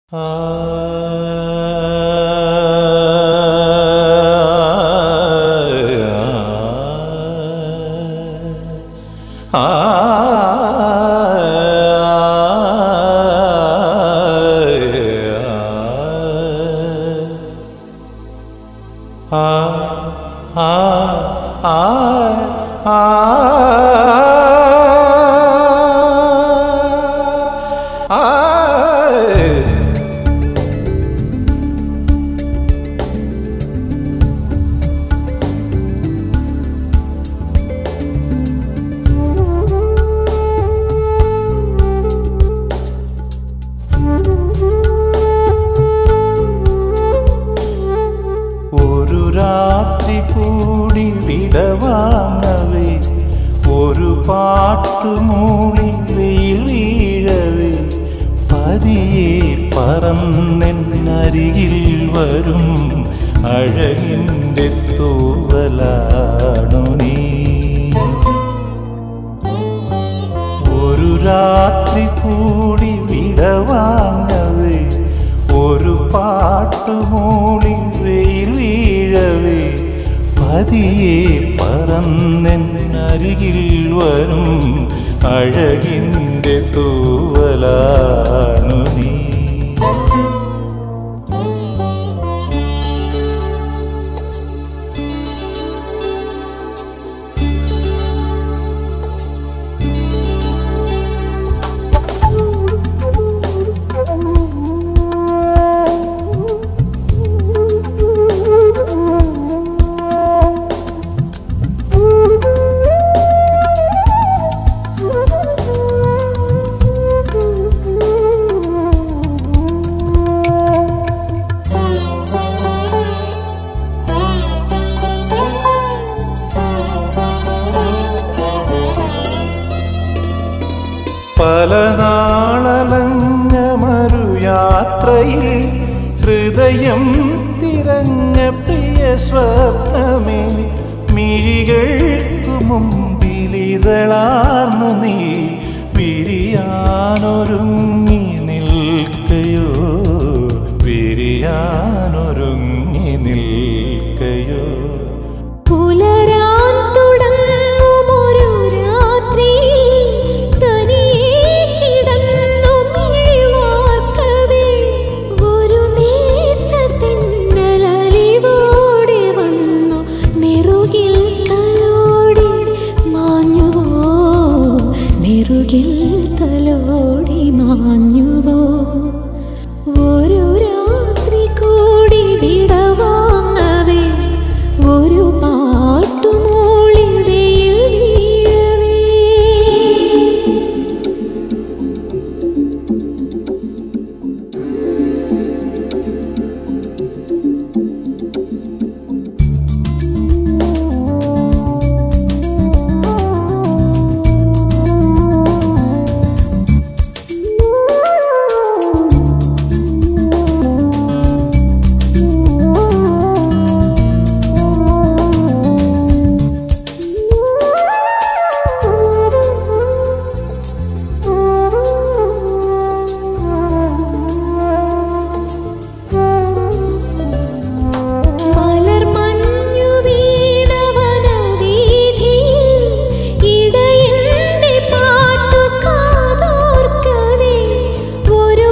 ഒരു രാത്രി കൂടി വിടവാങ്ങവേ ഒരു പാട്ടുമൂളി വെയിൽ വീഴവേ പതിയെ പറന്നെന്നരികിൽ വരും അഴകിൻ്റെ തൂവലാണു നീ ഒരു രാത്രി കൂടി വിടവാങ്ങവേ ഒരു പാട്ടുമൂളി വെയിൽ വീഴവേ പതിയെ പറന്നെന്നരികിൽ വരും അഴകിൻ്റെ തൂവലാണു നീ പല നാളലഞ്ഞമരു യാത്രയിൽ ഹൃദയം തിരഞ്ഞ പ്രിയ സ്വപ്നമേ മിഴികൾക്കു മുമ്പിലിതളാർന്നു നീ വിരിയാനൊരുങ്ങി നിൽക്കയോ വിരിയാനൊരുങ്ങി നിൽക്കയോ പുലരാൻ തുടങ്ങുമൊരു രാത്രിയിൽ തനിയെ കിടന്നു മിഴിവാർക്കവേ ഒരു നേർത്ത തെന്നലലിവോടെ വന്നു നെറുകിൽ തലോടി മാഞ്ഞുവോ നെറുകിൽ തലോടി മാഞ്ഞുവോ ഒരു രാത്രി കൂടി വിടവാങ്ങവേ ഒരു പാട്ടുമൂളി വെയിൽ വീഴവേ മലർമഞ്ഞു വീണവനവീഥിയിൽ ഇടയന്റെ പാട്ടു കാതോർക്കവേ ഒരു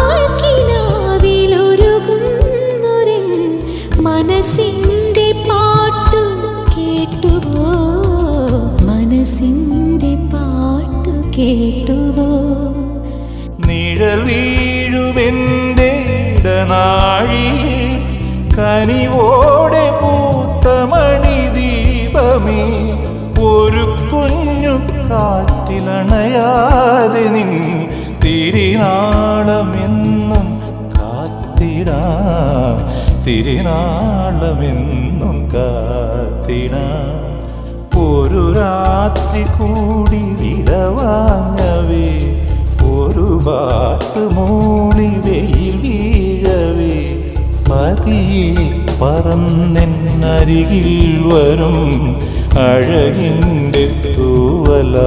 പാഴ്ക്കിനാവിലൊരുകുന്നൊരൻ മനസ്സിന്റെ പാട്ടു കേട്ടുവോ മനസ്സിന്റെ പാട്ടു കേട്ടുവോ നിഴൽ വീഴുമെൻ്റെ ഇടനാഴിയിൽ കനിവോടെ പൂത്ത മണിദീപമേ ഒരു കുഞ്ഞു കാറ്റിലണയാതെ നിൻ തിരിനാളമെന്നും കാത്തിടാം തിരിനാളമെന്നും കാത്തിടാം ഒരു രാത്രി കൂടി വിടവാങ്ങവേ ഒരു ബാട്ട് മൂളി വെയിൽ വീഴവേ പതിയെ പറന്നെന്നരികിൽ വരും അഴകിൻ്റെ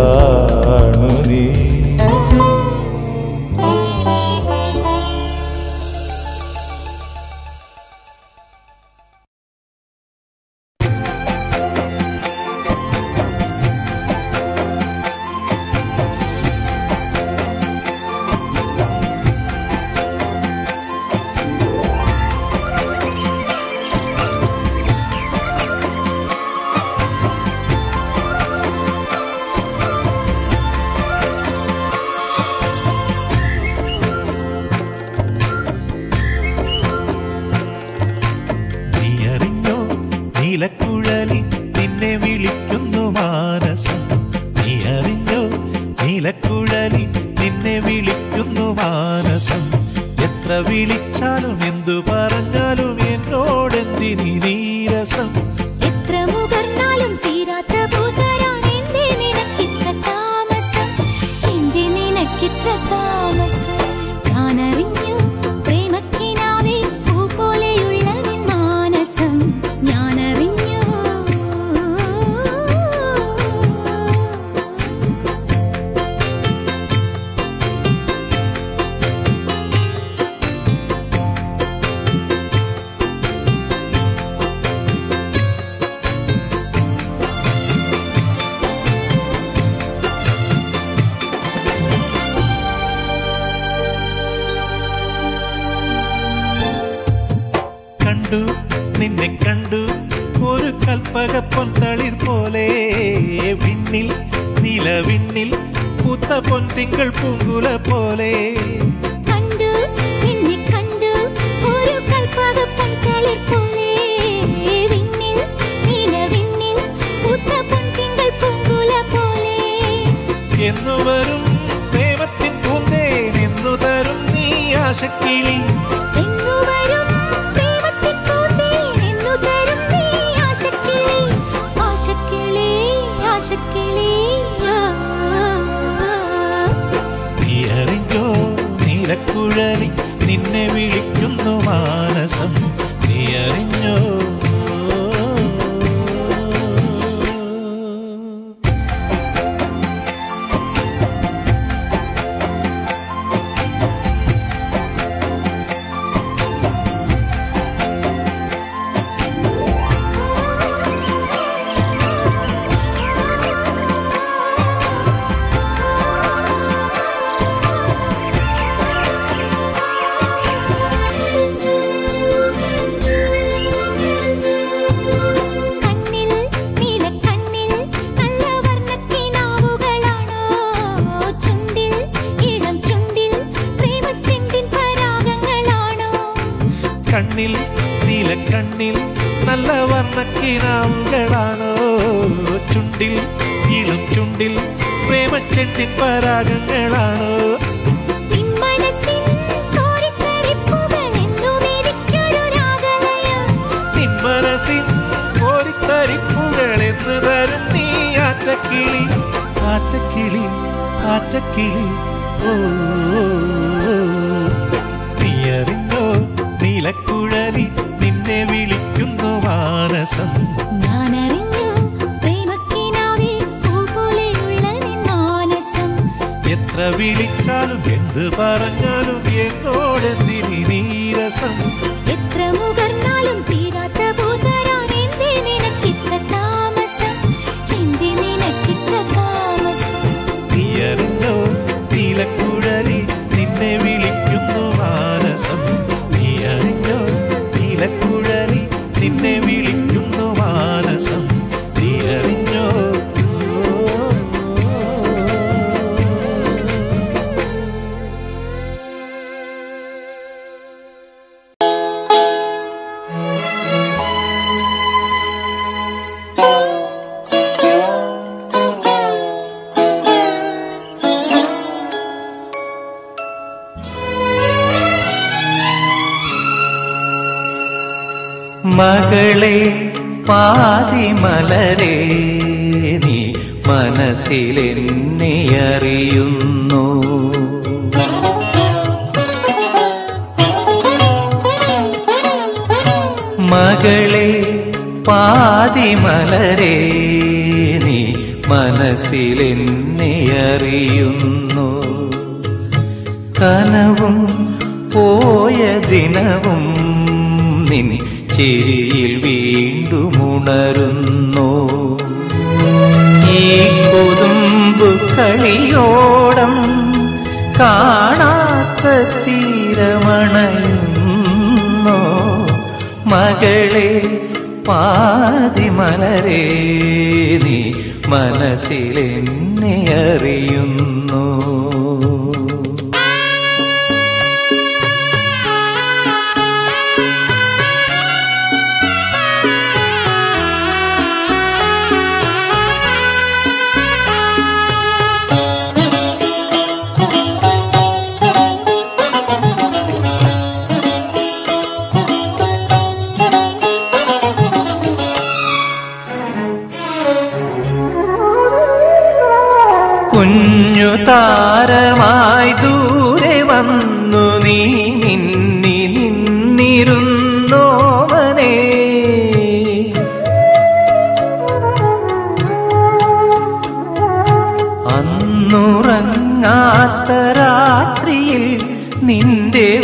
തൂവലാണു നീ എത്ര വിളിച്ചാലും എന്തു പറഞ്ഞാലും എന്നോടെന്തിനി നീരസം എത്ര മുകർന്നാലും തീരാത്ത പൂതരാൻ എന്തേ നിനക്കിത്ര താമസം എന്തേ നിനക്കിത്ര താമസം ഞാനറിഞ്ഞു പ്രേമക്കിനാവേ പൂ പോലെയുള്ള നിൻ മാനസം ഞാനറിഞ്ഞു കണ്ടു നിന്നെ കണ്ടു ഒരു കൽപ്പക പൊന്തളിർ പോലെ വിണ്ണിൽ നിലവിണ്ണിൽ പൂത്ത പൊൻതിങ്കൾ പൂങ്കുല പോലെ കണ്ടു നിന്നെ കണ്ടു ഒരു കൽപ്പകപ്പൊൻ തളിർ പോലെ വിണ്ണിൽ നീലവിണ്ണിൽ പൂത്ത പൊൻതിങ്കൾ പൂങ്കുല പോലെ എന്നു വരും പ്രേമത്തിൻ പൂന്തേൻ എന്നു തരും നീ ആശക്കിളി എന്നു വരും പ്രേമത്തിൻ പൂന്തേൻ എന്നു തരും നീ ആശക്കിളി ആശക്കിളി ആശക്കിളി ആ, ആ, ആ. നീ അറിഞ്ഞോ നീലക്കുഴലി നിന്നെ വിളിക്കുന്നു മാനസം നീ അറിഞ്ഞോ കണ്ണിൽ നീലക്കണ്ണിൽ നല്ല വർണ്ണക്കിനാവുകളാണോ ചുണ്ടിൽ ഇളം ചുണ്ടിൽ പ്രേമച്ചെണ്ടിൻ പരാഗങ്ങളാണോ കണ്ണിൽ നീലക്കണ്ണിൽ നല്ല വർണ്ണക്കിനാവുകളാണോ ചുണ്ടിൽ ഇളം ചുണ്ടിൽ പ്രേമച്ചെണ്ടിൻ പരാഗങ്ങളാണോ നിൻ മനസ്സിൻ കോരിത്തരിപ്പുകൾ എന്നും എനിക്കൊരു രാഗലയം നിൻ മനസ്സിൻ കോരിത്തരിപ്പുകൾ എന്ന് തരും നീ ആറ്റക്കിളി ആറ്റക്കിളി ആറ്റക്കിളി ഓ ഓ, ഓ. നീ അറിഞ്ഞോ നീലക്കുഴലി നിന്നെ വിളിക്കുന്നു മാനസം ഞാനറിഞ്ഞു പ്രേമക്കിനാവേ പൂ പോലെയുള്ള നിൻ മാനസം എത്ര വിളിച്ചാലും എന്ത് പറഞ്ഞാലും എന്നോടെന്തിനി നീരസം എത്ര മുകർന്നാലും തീരാത്ത പൂതരാൻ എന്തേ നിനക്കിത്ര താമസം എന്തേ നിനക്കിത്ര താമസം നീ അറിഞ്ഞോ നീലക്കുഴലി നിന്നെ വിളിക്കുന്നു മാനസം നീ അറിഞ്ഞോ നീലക്കുഴലി നിന്നെ വിളിക്കുന്നു മാനസം നീ അറിഞ്ഞോ മകളെ പാതിമലരെ നീ മനസ്സിലെന്നെ അറിയുന്നു മകളെ പാതിമലരെ നീ മനസ്സിലെന്നെ അറിയുന്നു കനവും പോയ ദിനവും നിൻ ചിരിയിൽ വീണ്ടും ഉണരുന്നു ഈ കൊതുമ്പു കളിയോടം കാണാത്ത തീരമണയുന്നു മകളെ പാതിമലരെ നീ മനസ്സിലെന്നെ അറിയുന്നു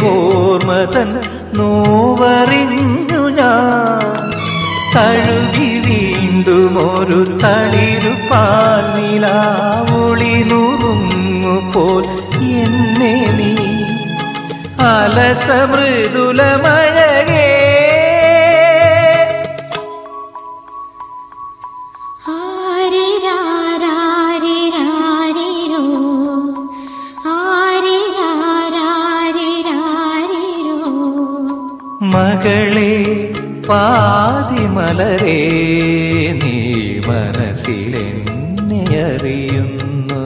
ഓർമ്മതൻ നോവറിഞ്ഞു ഞാൻ തഴുകി വീണ്ടും ഒരു തളിരു പാലിലാവൊളി നുറുങ്ങുപോൽ എന്നെ നീ അലസമൃദുല മഴകേ ആരിരാരാരിരാരിരോ. ആരിരാരാരിരാരിരോ. മകളെ പാതിമലരേ നീ മനസ്സിലെന്നെ അറിയുന്നു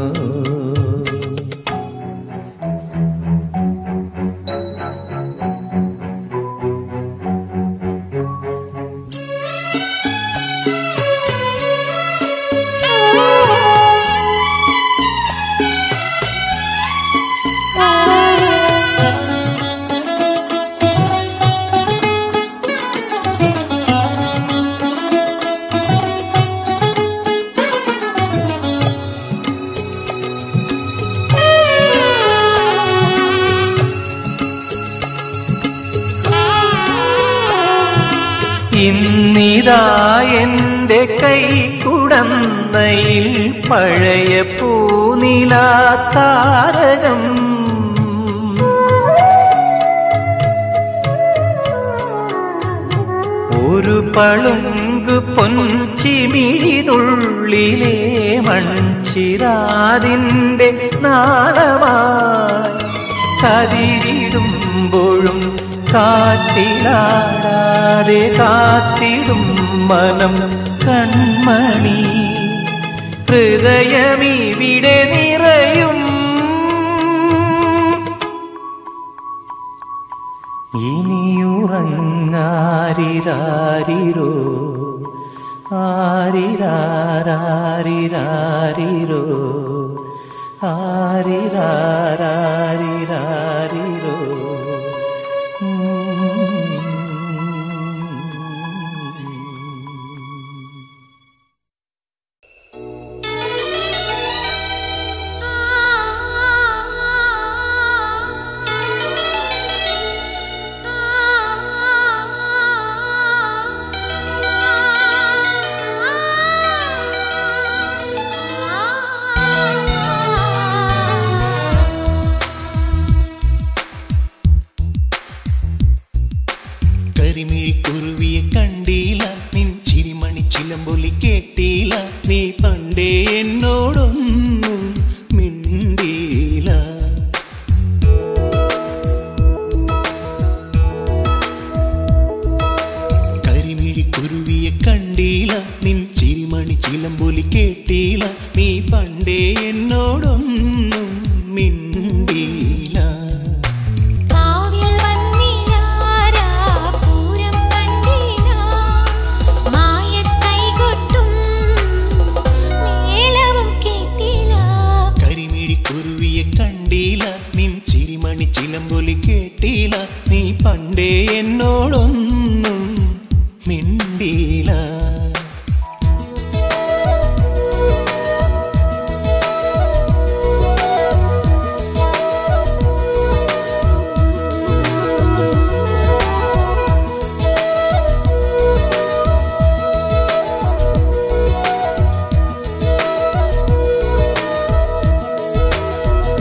ഇന്നിതാ എന്റെ കൈ കുടന്നയിൽ പഴയ പൂനിലാത്താരകം ഒരു പളുങ്ക് പൊൻചിമിഴിനുള്ളിലെ മൺചിരാതിന്റെ നാളമായി കതിരിടുമ്പോഴും കാറ്റിലാടാതെ കാത്തിടും മനം കൺമണി ഹൃദയമിവിടെ നിറയും ഇനിയുറങ്ങാരിരാരിരോ ആരിരാരാരിരാരിരോ ആരിരാരാരിരാരിരോ കരിമിഴിക്കുരുവിയെ കണ്ടീല നിൻ ചിരിമണി ചിലമ്പൊലി കേട്ടീല നീ പണ്ടേ എന്നോടൊന്നും മിണ്ടീല കരിമിഴിക്കുരുവിയെ കണ്ടീല നിൻ ചിരിമണി ചിലമ്പൊലി കേട്ടീല നീ പണ്ടേ എന്നോടൊന്നും മിണ്ടീല കാവിൽ വന്നിലാരാ പൂരം കണ്ടിനാ മായക്കൈകൊട്ടും മേളവും കേട്ടിലാ കരിമിഴിക്കുരുവിയെ കണ്ടീല നിൻ ചിരിമണി ചിലമ്പൊലി കേട്ടീല നീ പണ്ടേ എന്നോടൊന്നും മിണ്ടീല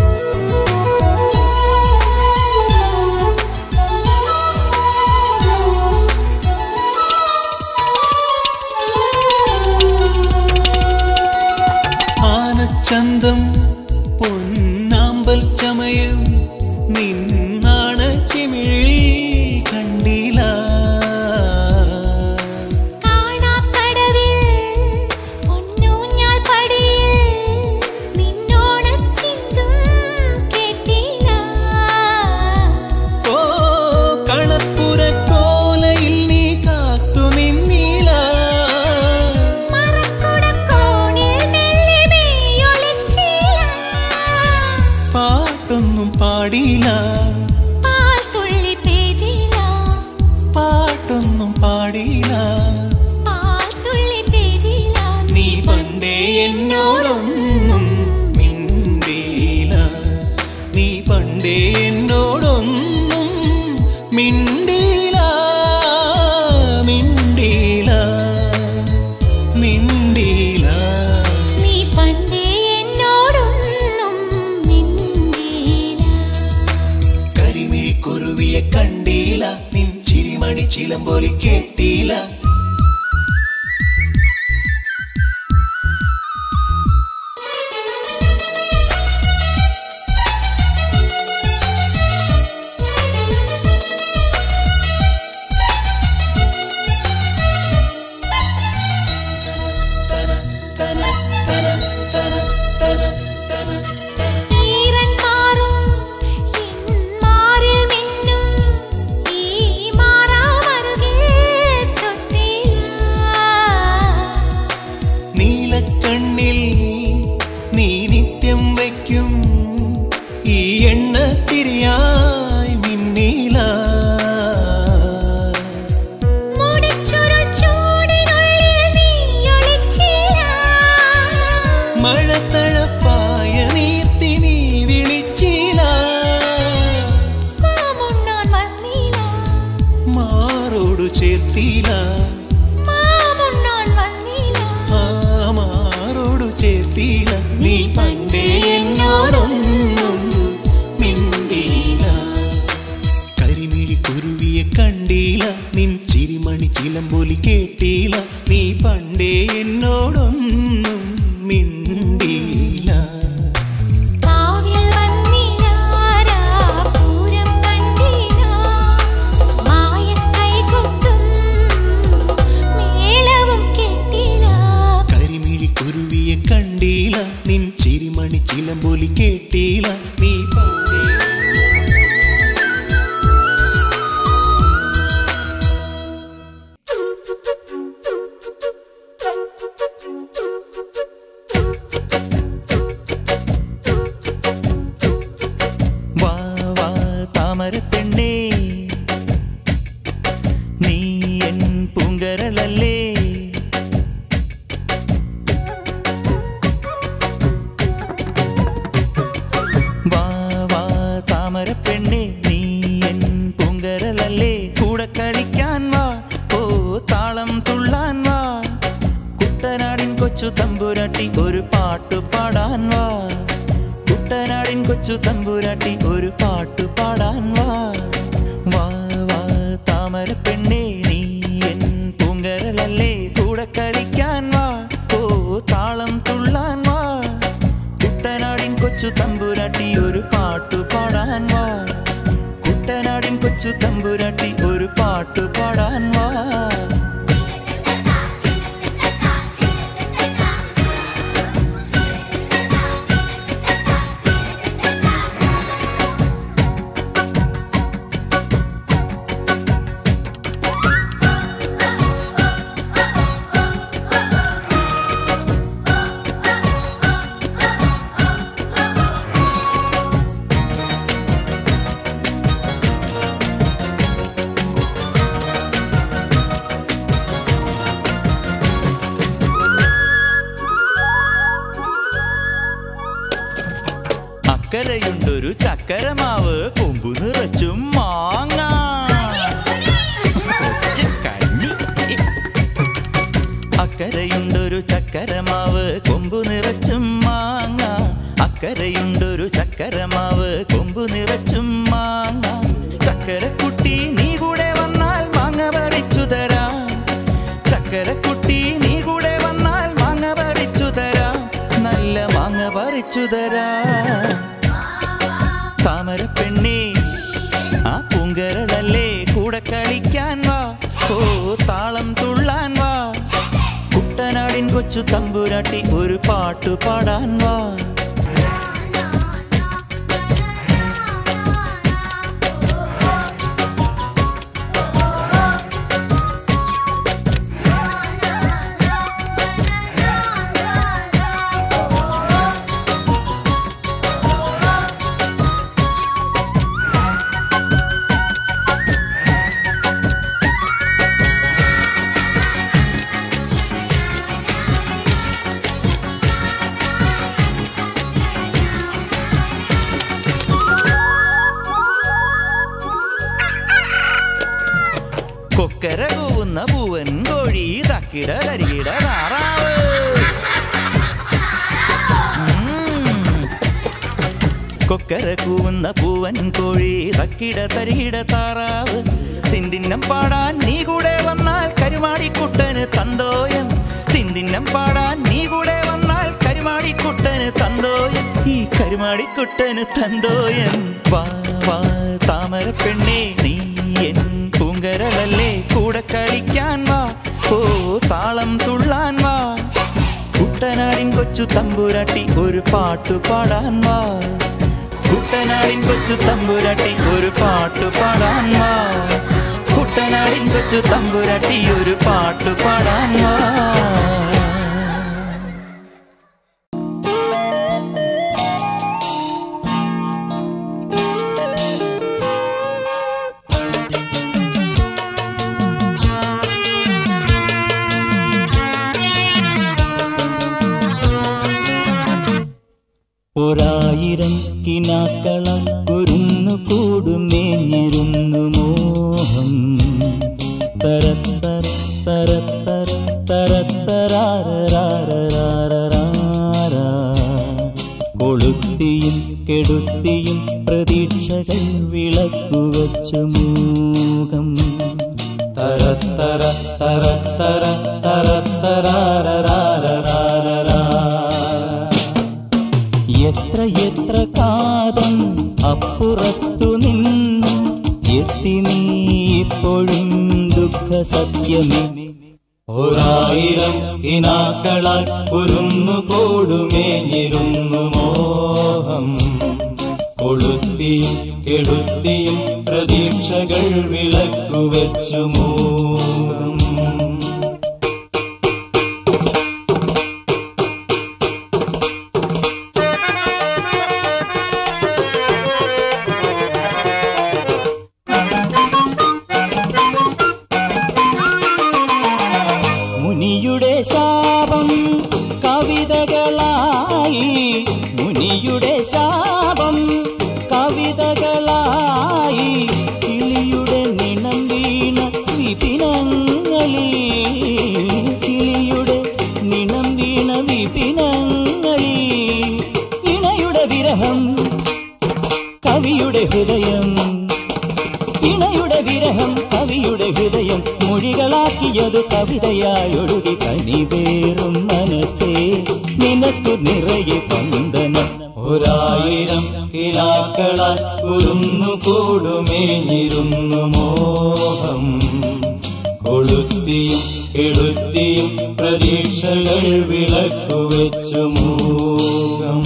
ആ ചിരിമണി ചിലമ്പൊലി കേട്ടില്ല ഈറൻ മാറും എൻ മാറിൽ മിന്നും ഈ മാറാമറുകിൽ തൊട്ടില്ല നീലക്കണ്ണിൽ നീ നിത്യം വയ്ക്കും ഈ എണ്ണ തിരിയായി മിന്നീല മുടിച്ചുരുൾ ചൂടിനുള്ളിൽ നീ ഒളിച്ചില്ല മഴത്തഴപ്പായ നീർത്തി നീ വിളിച്ചില്ല മാമുണ്ണാൻ വന്നില്ല മാറോടു ചേർത്തില്ല മാമുണ്ണാൻ വന്നില്ല ആ മാറോടു ചേർത്തില്ല നീ പണ്ടേ എന്നോടൊന്നും മിണ്ടിയില്ല കരിമിഴി കുരുവിയെ കണ്ടില്ല നിൻ ചിരിമണി ചിലമ്പൊലി കേട്ടില്ല നീ പണ്ടേ എന്നോടൊന്നും മിണ്ടിയില്ല കാവിൽ വന്നിലാരാ പൂരം കണ്ടില്ല മായക്കൈ കൊട്ടും മേളവും കേട്ടില്ല കരിമിഴി കുരുവിയെ കണ്ടില്ല നിൻ ചിരിമണി ചിലമ്പൊലി കേട്ടില്ല നീ പണ്ടേ വാ വാ താമരപ്പെണ്ണേ നീ എൻ പൂങ്കരളല്ലേ വാ വാ താമരപ്പെണ്ണേ നീ എൻ പൂങ്കരളല്ലേ കൂടെ കളിക്കാൻ വാ ഓ താളം തുള്ളാൻ വാ കുട്ടനാടിൻ കൊച്ചു തമ്പുരാട്ടി ഒരു പാട്ടു പാടാൻ വാ കുട്ടനാടിൻ കൊച്ചു തമ്പുരാട്ടി ഒരു പാട്ടു പാടാൻ വാ വാ വാ താമര പെണ്ണേ നീ എൻ പൂങ്കരളല്ലേ കൂടെ കളിക്കാൻ വാ ഓ താളം തുള്ളാൻ വാ കുട്ടനാടിൻ കൊച്ചു തമ്പുരാട്ടി ഒരു പാട്ടു പാടാൻ വാ കുട്ടനാടിൻ കൊച്ചു തമ്പുരാട്ടി ഒരു പാട്ടു പാടാൻ വാ അക്കരയുണ്ടൊരു ചക്കരമാവ് കൊമ്പു നിറച്ചും മാങ്ങ ഒച്ച കഞ്ഞി. അക്കരയുണ്ടൊരു ചക്കരമാവ് കൊമ്പു നിറച്ചും മാങ്ങ അക്കരയുണ്ടൊരു ചക്കരമാവ് കൊമ്പു നിറച്ചും മാങ്ങ ചക്കരക്കുട്ടി നീ കൂടെ വന്നാൽ മാങ്ങ പറിച്ചു തരാം ചക്കരക്കുട്ടി നീ കൂടെ വന്നാൽ മാങ്ങ പറിച്ചു തരാം നല്ല മാങ്ങ പറിച്ചു തരാം താമര പെണ്ണേ ആ പൂങ്കരളല്ലേ കൂടെ കളിക്കാൻ വാ ഓ താളം തുള്ളാൻ വാ കുട്ടനാടിൻ കൊച്ചു തമ്പുരാട്ടി ഒരു പാട്ടു പാടാൻ വാ കൊക്കര കൂവുന്ന പൂവൻ കോഴി തക്കിട കരികിട താറാവ് ഉം. കൊക്കര കൂവുന്ന പൂവൻ കോഴി തക്കിട തരികിട താറാവ് തിന്തിന്ന തിന്തിന്നം പാടാൻ നീ കൂടെ വന്നാൽ കരുമാടിക്കുട്ടന് തന്തോയം തിന്തിന്നം പാടാൻ നീ കൂടെ വന്നാൽ കരുമാടിക്കുട്ടന് തന്തോയം ഈ കരുമാടിക്കുട്ടന് തന്തോയം വാ വാ താമര പെണ്ണേ നീ എൻ പൂങ്കരളല്ലേ കൂടെ കളിക്കാൻ വാ ഓ താളം തുള്ളാൻ വാ കുട്ടനാടിൻ കൊച്ചു തമ്പുരാട്ടി ഒരു പാട്ടു പാടാൻ വാ കുട്ടനാടിൻ കൊച്ചു തമ്പുരാട്ടി ഒരു പാട്ടു പാടാൻ വാ കുട്ടനാടിൻ കൊച്ചു തമ്പുരാട്ടി ഒരു പാട്ടു പാടാൻ വാ ഒരായിരം കിനാക്കള കുരുന്നു കൂടുമേഞ്ഞിരുന്നു മോഹം തരത്തര തരത്തര തരത്തരാരരാരരാരരാര കൊളുത്തിയും കെടുത്തിയും പ്രതീക്ഷകൾ വിളക്കുവച്ചു മൂകം തരത്തര തരത്തര തരത്തരാരരാരരാരരാര എത്ര എത്ര കാതം അപ്പുറത്തു നിന്നും എത്തി നീ ഇപ്പോഴും ദുഃഖ സത്യമേ ഒരായിരം കിനാക്കളാൽ കുരുന്നു കൂടുമേഞ്ഞിരുന്നു മോഹം കൊളുത്തിയും കെടുത്തിയും പ്രതീക്ഷകൾ വിളക്കുവച്ചു മൂഹം മുനിയുടെ ശാപം കവിതകളായി മുനിയുടെ ശാപം കവിതകളായി കിളിയുടെ നിണം വീണ വിപിനങ്ങളിൽ കിളിയുടെ നിണം വീണ വിപിനങ്ങളിൽ ഇണയുടെ വിരഹം കവിയുടെ ഹൃദയം ഇണയുടെ വിരഹം കവിയുടെ ഹൃദയം മൊഴികളാക്കിയത് കവിതയായൊഴുകി കനിവേറും മനസ്സേ നിനക്കു നിറയെ പന്തനം ഒരായിരം കിലാക്കളാൽ കുരുന്നു കൂടുമേഞ്ഞിരുന്നു മോഹം കൊളുത്തിയും കെടുത്തിയും പ്രതീക്ഷകൾ വിളക്കുവെച്ചു മൂകം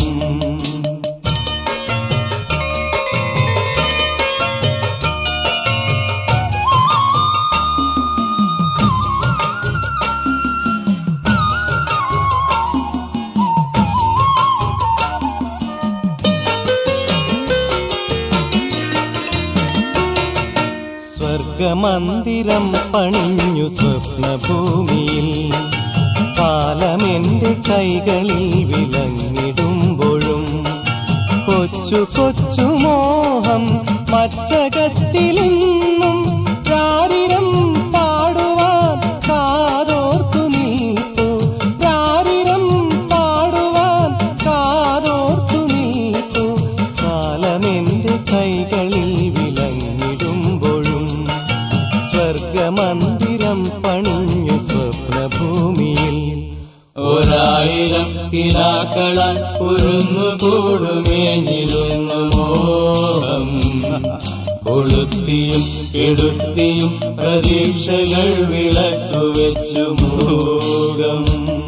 സ്വർഗമന്ദിരം പണിഞ്ഞു സ്വപ്നഭൂമിയിൽ കാലമെന്റെ കൈകളിൽ വിലങ്ങിടുമ്പോഴും കൊച്ചു കൊച്ചു മോഹം മച്ചകത്തിലിന്നും രാരിരം പാടുവാൻ കാതോർത്തു നിൽപ്പു രാരിരം പാടുവാൻ കാതോർത്തു നിൽപ്പു കാലമെന്റെ കൈകളിൽ വിലങ്ങിടുമ്പോഴും സ്വർഗമന്ദിരം പണിഞ്ഞു സ്വപ്നഭൂമിയിൽ ഒരായിരം കിനാക്കളാൽ കുരുന്നു കൂടുമേഞ്ഞിരുന്നു മോഹം കൊളുത്തിയും കെടുത്തിയും പ്രതീക്ഷകൾ വിളക്കുവെച്ചു മൂകം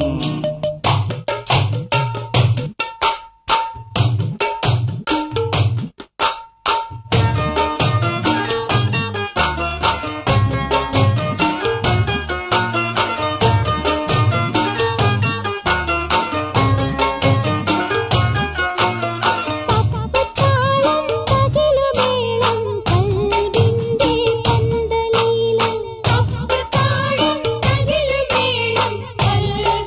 പപ്പത്താളം പകലുമേളം കൽവിന്റെ പന്തലീലം പപ്പത്താളം പകലുമേളം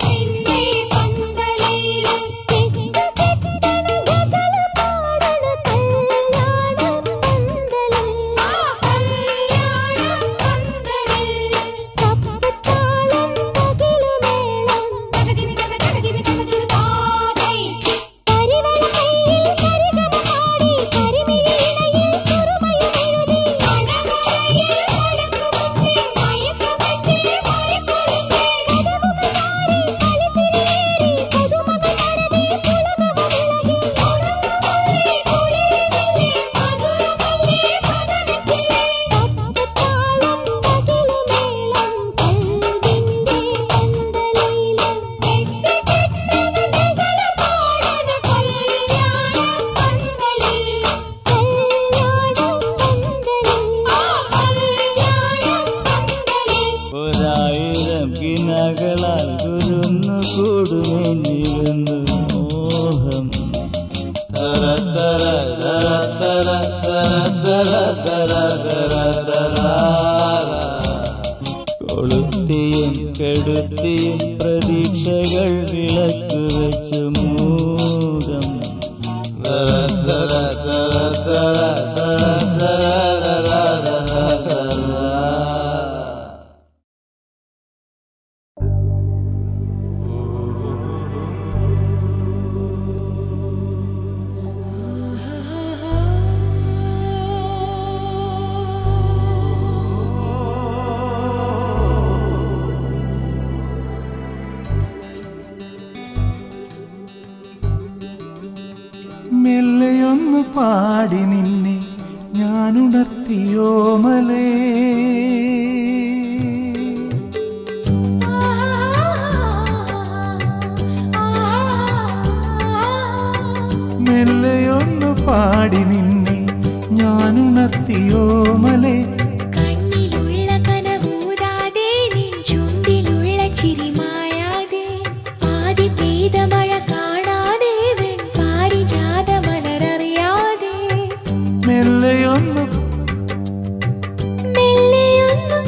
കൊളുത്തിയും കെടുത്തിയും പ്രതീക്ഷകൾ വിളക്ക് വെച്ചു മൂകം മെല്ലെയൊന്നു പാടി നിന്നെ ഞാനുണർത്തിയോ മലേ മെല്ലെയൊന്നു പാടി നിന്നെ ഞാനുണർത്തിയോ മലേ കണ്ണിലുള്ള കനവൂതാതെ നിൻ ചുണ്ടിലുള്ള ചിരി മായാതെ ആദി പെയ്ത മഴ കാണാതെ വെൺ പാരിജാത മലരറിയാതെ മെല്ലെയൊന്നു മെല്ലെയൊന്നു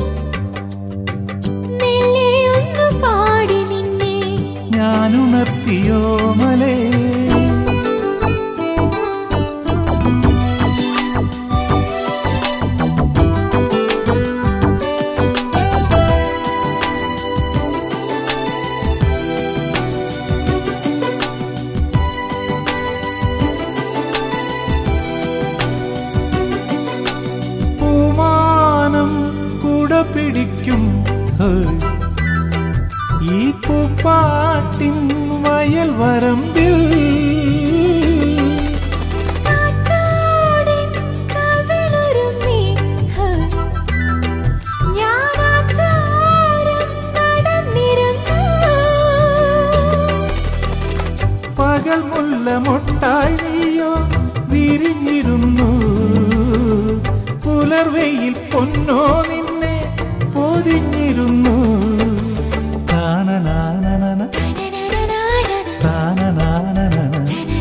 മെല്ലെയൊന്നു പാടി നിന്നെ ഞാനുണർത്തിയോ മലേ പൂമാനം കുട പിടിക്കും ഹേയ്. ഈ പൂപ്പാട്ടിൻ വയൽ വരമ്പിൽ കാറ്റാടിൻ കവിളുരുമ്മി, ഹ. ഞാനാചാരം നടന്നിരുന്നു പകൽ മുല്ല മൊട്ടായി നീയോ വിരിഞ്ഞിരുന്നു പുലർവെയിൽ പൊന്നോ നിന്നെ പൊതിഞ്ഞിരുന്നു താനനാനനന, താനനാനനന.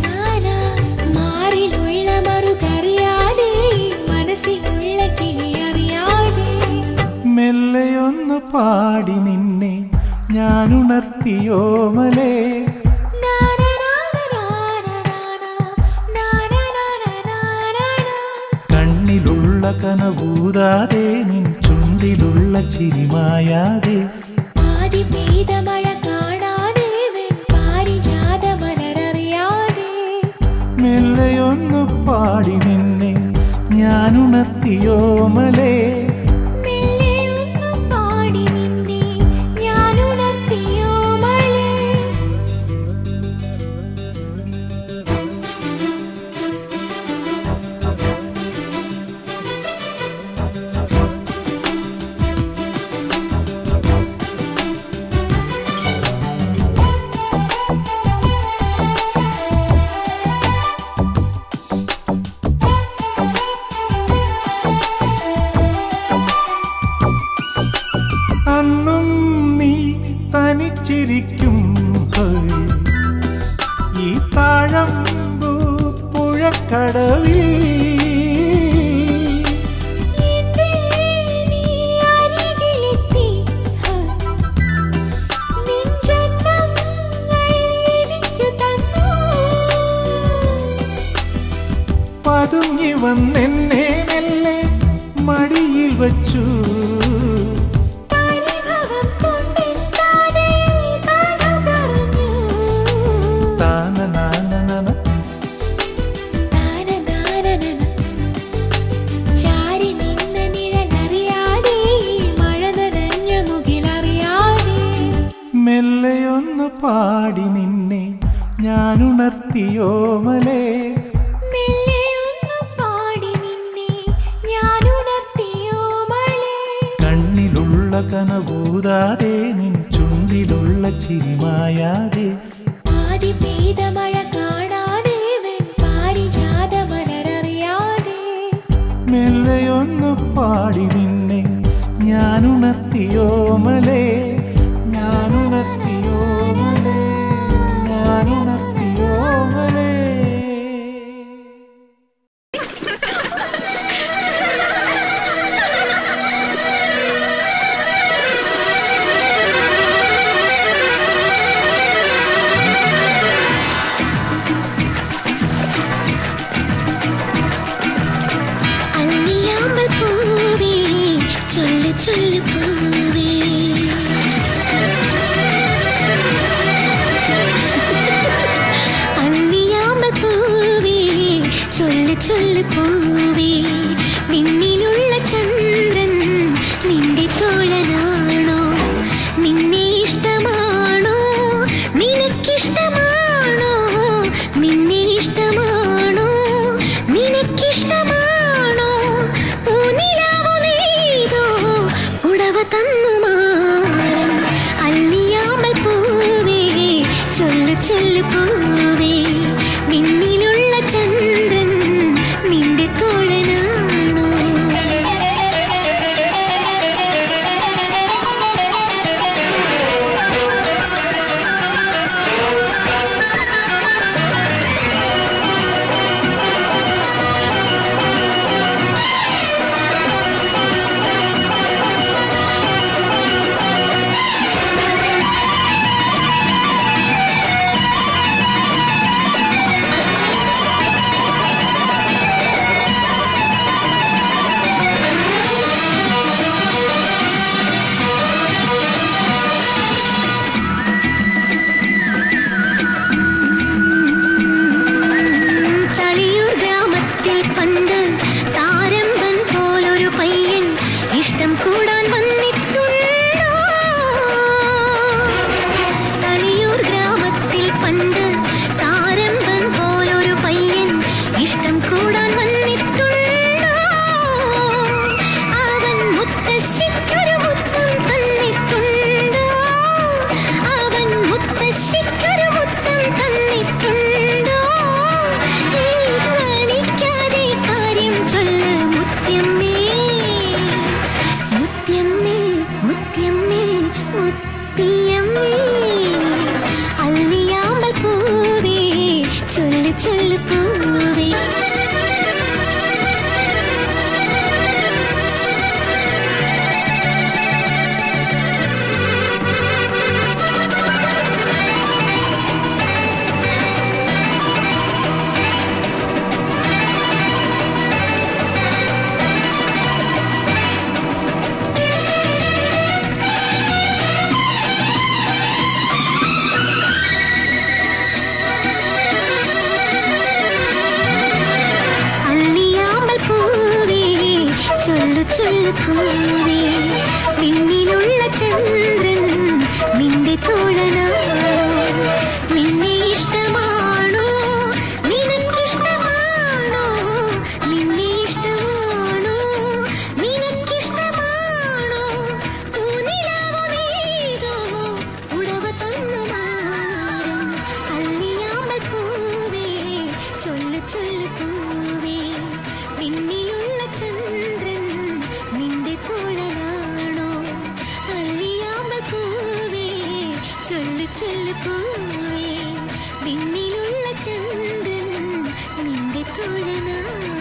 മാറിലുള്ള മറുകറിയാതെ മനസ്സിലുള്ള കിളിയറിയാതെ മെല്ലെയൊന്നു പാടി നിന്നെ ഞാനുണർത്തിയോ മലേ കണ്ണിലുള്ള കനവൂതാതെ നിൻ ചുണ്ടിലുള്ള ചിരിമായാതെ ആദി പെയ്ത മഴ കാണാതെ വെൺ പാരിജാത മലരറിയാതെ മെല്ലെയൊന്നു പാടി നിന്നെ ഞാനുണർത്തിയോ മലേ മെല്ലെ ഒന്ന് പാടി നിന്നെ ഞാനുണർത്തിയോ മലേ അന്നും നീ തനിച്ചിരിക്കും ഹേയ്. ഈ താഴമ്പു പുഴക്കടവിൽ എന്റെ നീ അരികിലെത്തി ഹ. നിൻ ജന്മങ്ങൾ എനിക്കു തന്നു പതുങ്ങി വന്നെന്നെ മെല്ലെ മടിയിൽ വച്ചു പരിഭവം കൊണ്ടെത്താതെ കഥ പറഞ്ഞു താനനാനനന, താനനാനനന. ചാരി നിന്ന നിഴലറിയാതെ ഈ മഴ നനഞ്ഞ മുകിലറിയാതെ മെല്ലെയൊന്നു പാടി നിന്നെ ഞാനുണർത്തിയോ മലേ മെല്ലെ ഒന്ന് പാടി നിന്നെ ഞാനുണർത്തിയോ മലേ കണ്ണിലുള്ള കനവൂതാതെ നിൻ ചുണ്ടിലുള്ള ചിരിമായാതെ ആദി പെയ്ത മഴ കാണാതെ വെൺ പാരിജാത മലരറിയാതെ മെല്ലെയൊന്നു പാടി നിന്നെ ഞാനുണർത്തിയോ മലേ ഞാനുണർത്തിയോ മലേ ഞാനുണർത്തിയോ മലേ ആ ചൊല്ലു പൂവേ അല്ലിയാമ്പൽ പൂവേ ചൊല്ലു ചൊല്ലു പൂവേ നിന്നിലുള്ള ചന്ദ്രൻ നിന്റെ തോഴനാണോ നിന്നെ ഇഷ്ടമാണോ നിനക്കിഷ്ടമാണോ നിന്നെ ഇഷ്ടമാണോ നിനക്കിഷ്ടമാണോ പൂനിലാവു നെയ്തോ ഉടവ തന്നു മാറൻ അല്ലിയാമ്പൽ പൂവേ ചൊല്ലു ചൊല്ലു പൂവേ നിന്നിലുള്ള ചന്ദ്രൻ നിന്റെ തോഴനാണോ തളിയൂർ ഗ്രാമത്തിൽ പണ്ട് താരമ്പൻ പോലൊരു പയ്യൻ ഇഷ്ടം കൂടാൻ വന്നിട്ടുണ്ടോ തളിയൂർ ഗ്രാമത്തിൽ പണ്ട് താരമ്പൻ പോലൊരു പയ്യൻ ഇഷ്ടം കൂടാൻ വന്നിട്ടുണ്ടോ അവൻ മുത്തശ്ശിക്കൊരു മുത്തം തന്നിട്ടുണ്ടോ അവൻ മുത്തശ്ശിക്കൊരു മുത്തം തന്നിട്ടുണ്ടോ ഏയ് നാണിക്കാതെ കാര്യം ചൊല്ല് മുത്യമ്മേ മുത്യമ്മേ മുത്യമ്മേ മുത്തിയമ്മേ അല്ലിയാമ്പൽ പൂവേ ചൊല്ലു ചൊല്ലു പൂവേ അല്ലിയാമ്പൽ പൂവേ ചൊല്ലു ചൊല്ലു പൂവേ നിന്നിലുള്ള ചന്ദ്രൻ നിന്റെ തോഴനാണോ നിന്നെ ഇഷ്ടമാണോ നിനക്കിഷ്ടമാണോ നിന്നെ ഇഷ്ടമാണോ നിനക്കിഷ്ടമാണോ പൂനിലാവു നെയ്തോ ഉടവ തന്നു മാറും അല്ലിയാമ്പൽ പൂവേ ചൊല്ലു ചൊല്ലു പൂവേ നിന്നിലുള്ള ചന്ദ്രൻ നിന്റെ തോഴനാണോ അല്ലിയാമ്പൽ പൂവേ ചൊല്ലു ചൊല്ലു പൂവേ നിന്നിലുള്ള ചന്ദ്രൻ നിന്റെ തോഴനാണോ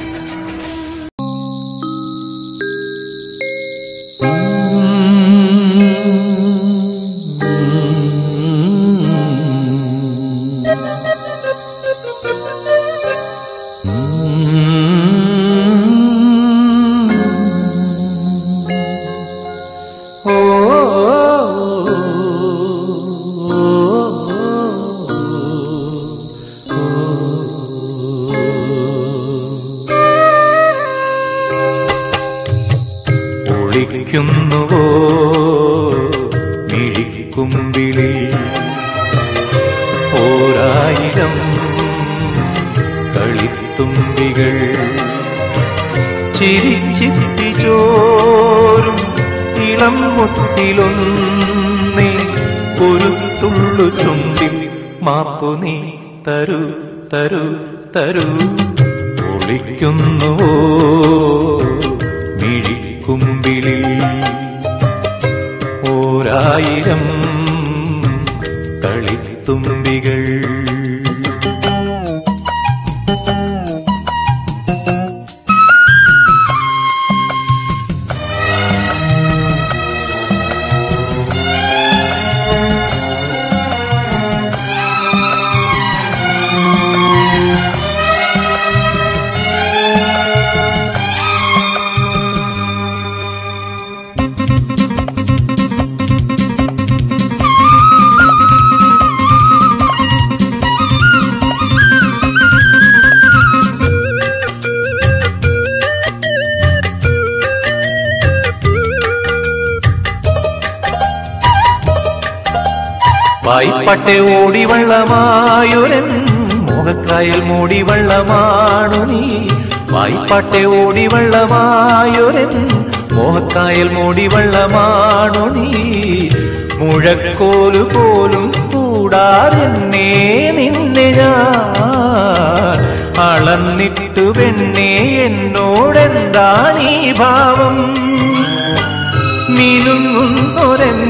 ഒളിക്കുന്നുവോ മിഴിക്കുമ്പിളിൽ ഓരായിരം കളിത്തുമ്പികൾ ചിരിച്ചിപ്പിച്ചോരും ഇളം മുത്തിലൊന്നേ ഒരു തുള്ളു ചുണ്ടിൽ മാപ്പു നീ തരൂ തരൂ തരൂ ഒളിക്കുന്നുവോ മിഴിക്കുമ്പിളിൽ ഓരായിരം കളിത്തുമ്പികൾ വായ്പട്ടെ ഓടി വള്ളമായൊരൻ മോഹക്കായൽ മൂടി വള്ളമാണു നീ വായ്പട്ടെ ഓടി വള്ളമായൊരൻ മോഹക്കായൽ മൂടി വള്ളമാണു നീ മുഴക്കോല് പോലും കൂടാതെന്നെ നിന്നെ ഞാൻ അളന്നിട്ടു പെണ്ണേ എന്നോടെന്താണീ ഭാവം മിനുങ്ങുന്നൊരൻ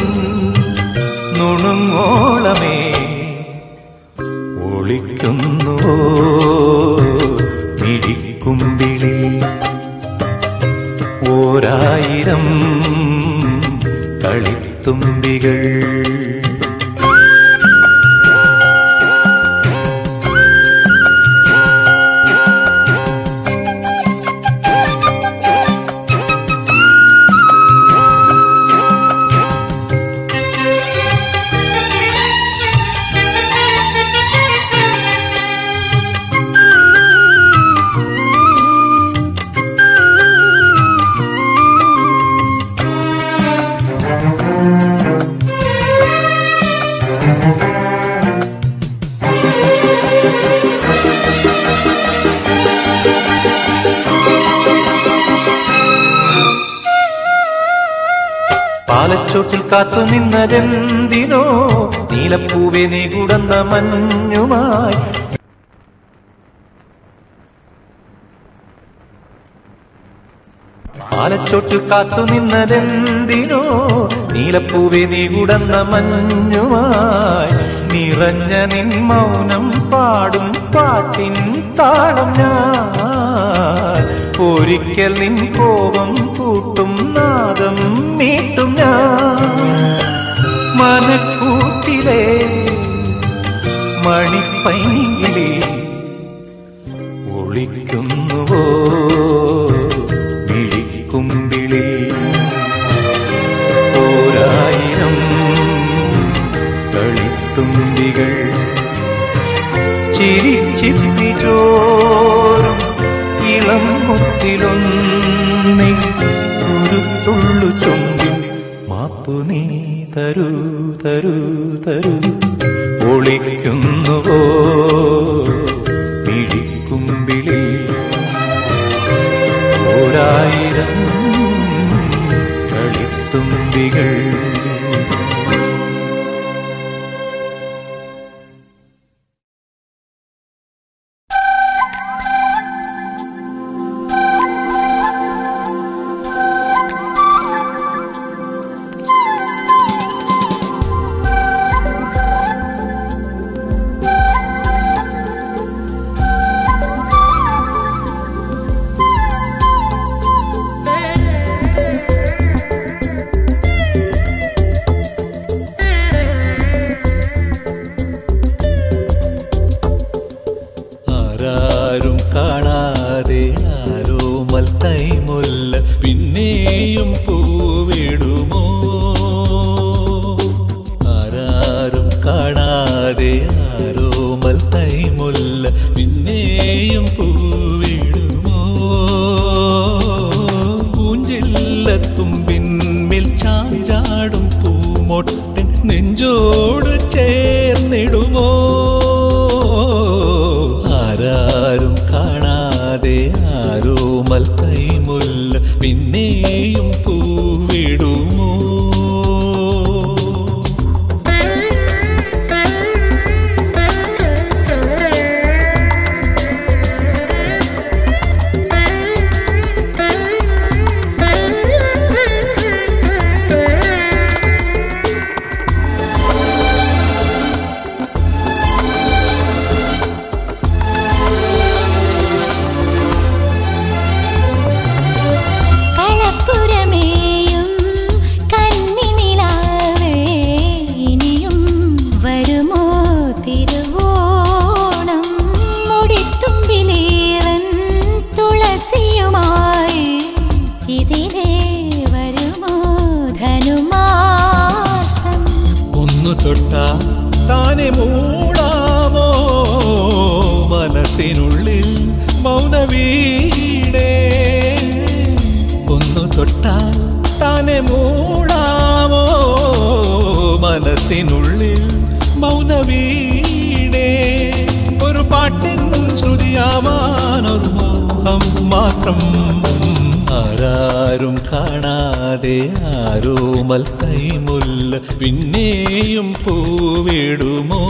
നുണുങ്ങോളമേ ഒളിക്കുന്നു മിഴിക്കുമ്പിളി ഓരായിരം കളിത്തുമ്പികൾ പാലച്ചോട്ടിൽ കാത്തു നിന്നതെന്തിനോ നീലപ്പൂവെ നീ കുടന്ന മഞ്ഞുമായി പാലച്ചോട്ടിൽ കാത്തു നിന്നതെന്തിനോ നീലപ്പൂവെ നീ കുടന്ന മഞ്ഞുമായി നിറഞ്ഞ നിൻ മൗനം പാടും പാട്ടിൻ താളം ഞാൻ ഒരിക്കൽ നിൻ കോപം കൂട്ടും നാദം മീട്ടും ഞാൻ മനക്കൂട്ടിലെ മണിപ്പൈങ്കിലേ ഒളിക്കുന്നുവോ മിഴിക്കുമ്പിളി ഓരായിരം കളിത്തുമ്പികൾ ചിരിച്ചിപ്പിച്ചോറും ഇളം മുത്തിലൊന്നി കുരുത്തുള്ളു ചുണ്ടിൽ മാപ്പു നീ തരൂ തരൂ തരൂ ഒളിക്കുന്നുവോ മിഴിക്കുമ്പിളി ഓരായിരം കളിത്തുമ്പികൾ ആരാരും കാണാതെ ആരോമൽ തൈമുല്ല പിന്നെയും പൂവിടുമോ ആരാരും കാണാതെ ആരോമൽ തൈമുല്ല പിന്നെയും പൂവിടുമോ പൂഞ്ചില്ലത്തുമ്പിന്മേൽ ചാഞ്ചാടും പൂമൊട്ടൻ നെഞ്ചോട് ചേർന്നിടുമോ ആരാരും കാണാതെ ആരോമൽ കൈമുല്ല പിന്നെയും പൂവിടുമോ Thank you. തൊട്ടാ താനെ മൂളാമോ മനസ്സിനുള്ളിൽ മൗനവീടേ ഒന്നു തൊട്ടാൽ താനെ മൂളാമോ മനസ്സിനുള്ളിൽ മൗനവീടേ ഒരു പാട്ടിൻ ശ്രുതിയാവാനൊരു മോഹം മാത്രം ആരാരും കാണാതെ ആരോമൽ കൈമുല്ല പിന്നെയും പൂവിടുമോ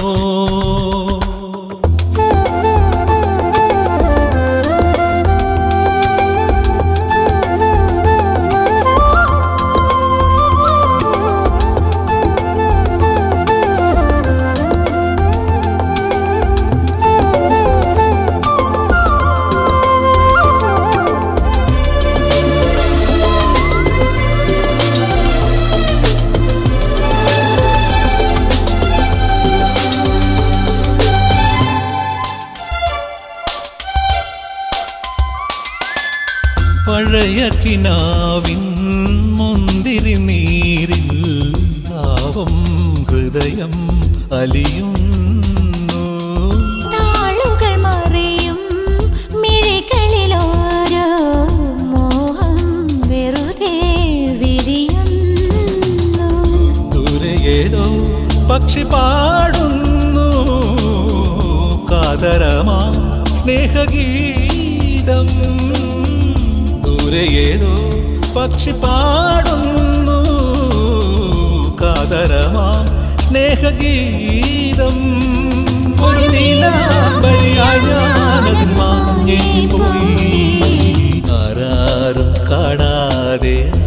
പഴയ കിനാവിൻ മുന്തിരി നീരിൽ ഭാവം ഹൃദയം അലിയുന്നു താളുകൾ മറിയും മിഴികളിലോരോ മോഹം വെറുതെ വിരിയുന്നു ദൂരെ ഏതോ പക്ഷി പാടുന്നു കാതരമാ സ്നേഹഗീതം ദൂരെ ഏതോ പക്ഷി പാടുന്നു കാതരമാ സ്നേഹഗീതം ഒരു നീലാംബരിയായി ഞാനതിൽ മാഞ്ഞേ പോയി ആരാരും കാണാതെ